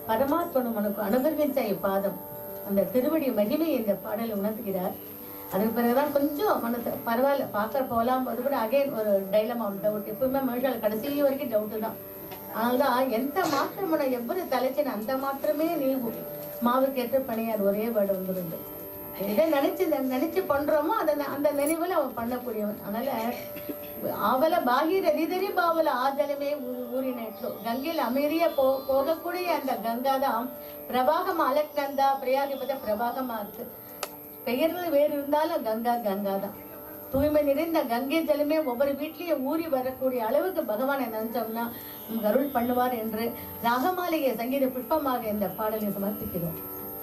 பரமாத்மனும் உனக்கு அனுபவிச்ச இப்பாதம் அந்த திருவடி மகிமை இந்த பாடலை உணர்த்துகிறார் அதுக்கு பிறகுதான் கொஞ்சம் மனசு பரவாயில்ல பார்க்க போலாம் அது கூட அகைன் ஒரு டைலமா டவுட் எப்பவுமே மனுஷால் கடைசி வரைக்கும் டவுட் தான் அதனால்தான் எந்த மாற்றமன எவ்வளவு தலைச்சின அந்த மாற்றமே நீங்கும் மாவுக்கேற்ற பணியார் ஒரே வேர்டு வந்துருந்து எதை நினைச்சு நினைச்சு பண்றோமோ அதை அந்த நினைவுல அவன் பண்ணக்கூடியவன் அதனால அவல பாகீரதிதரி பாவல ஆதலமே ஊ- ஊறினேற்று கங்கையில் அமைதியா போ போகக்கூடிய அந்த கங்கா தான் பிரவாகம் அலக்கந்தா பிரயாகிபத பிரவாகமா இருக்கு பெயர்ல வேறு இருந்தாலும் கங்கா கங்கா தான் தூய்மை நிறைந்த கங்கை ஜலமே ஒவ்வொரு வீட்லயும் ஊறி வரக்கூடிய அளவுக்கு பகவானை நினைச்சோம்னா நமக்கு அருள் பண்ணுவார் என்று ராகமாளிகை சங்கீத புஷ்பமாக இந்த பாடலை சமர்ப்பிக்கிறோம்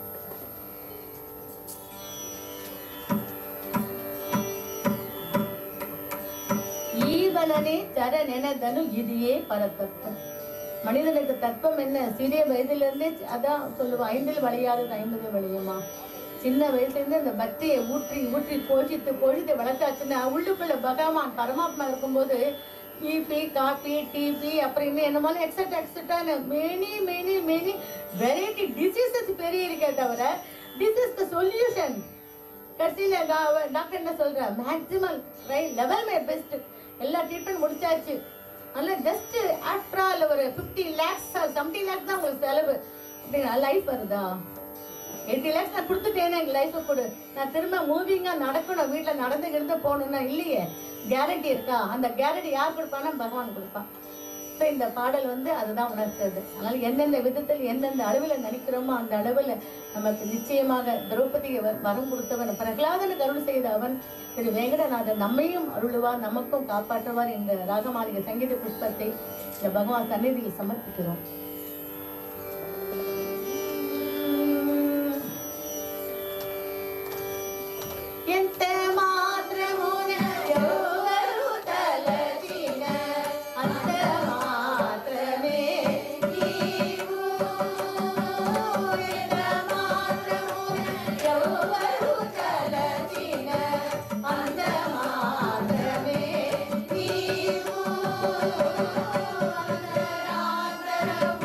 ஈவலனே தர நெனதனு இதையே பரதத்துவம் மனிதனுக்கு தத்துவம் என்ன சிறிய வயதுல இருந்தே அதான் சொல்லுவோம் ஐந்தில் விளையாடுது ஐம்பது விளையுமா சின்ன வயசுல இருந்து அந்த பக்தியை ஊற்றி ஊற்றி போஷித்து போஷித்து வளர்த்தாச்சுன்னா உள்ளுக்குள்ள பகவான் பரமாத்மா இருக்கும்போது பிபி காபி டிபி அப்புறம் இன்னும் என்னமாலும் extra extra many many many variety diseases பெரிய இருக்கே தவிர டிசீஸ்க்கு சொல்யூஷன் கடைசியில டா- டாக்டர் என்ன சொல்ற maximum right level my best எல்லா ட்ரீட்மெண்ட் முடிச்சாச்சு அதனால ஜஸ்ட் ஆஃப்டர் ஆல் ஒரு ஃபிஃப்டி லேக்ஸ் செவன்டி லேக்ஸ் தான் உங்களுக்கு செலவு அப்படின்னா லைஃப் வருதா எயிட்டி லேக்ஸ் நான் கொடுத்துட்டேனே எங்க லைஃபை கொடு நான் திரும்ப மூவிங்கா நடக்கணும் வீட்டுல நடந்து கிடந்து போகணும்னா இல்லையே கேரண்டி இருக்கா அந்த கேரண்டி யார் கொடுப்பானா பகவான் கொடுப்பான் ஸோ இந்த பாடல் வந்து அதுதான் உணர்த்துறது அதனால எந்தெந்த விதத்தில் எந்தெந்த அளவில் நினைக்கிறோமோ அந்த அளவில் நமக்கு நிச்சயமாக திரௌபதிக்கு வ- வரம் கொடுத்தவன் பிரகலாதனுக்கு அருள் செய்த அவன் திரு வேங்கடநாதன் நம்மையும் அருளுவார் நமக்கும் காப்பாற்றுவார் என்ற ராகமாளிகை சங்கீத புஷ்பத்தை இந்த பகவான் சந்நிதியில் சமர்ப்பிக்கிறோம் ఎంత మాత్రమున ఎవరు తలచిన అంత మాత్రమే నీవు ఎంత మాత్రమున ఎవరు తలచిన అంత మాత్రమే నీవు అంతరాంతరము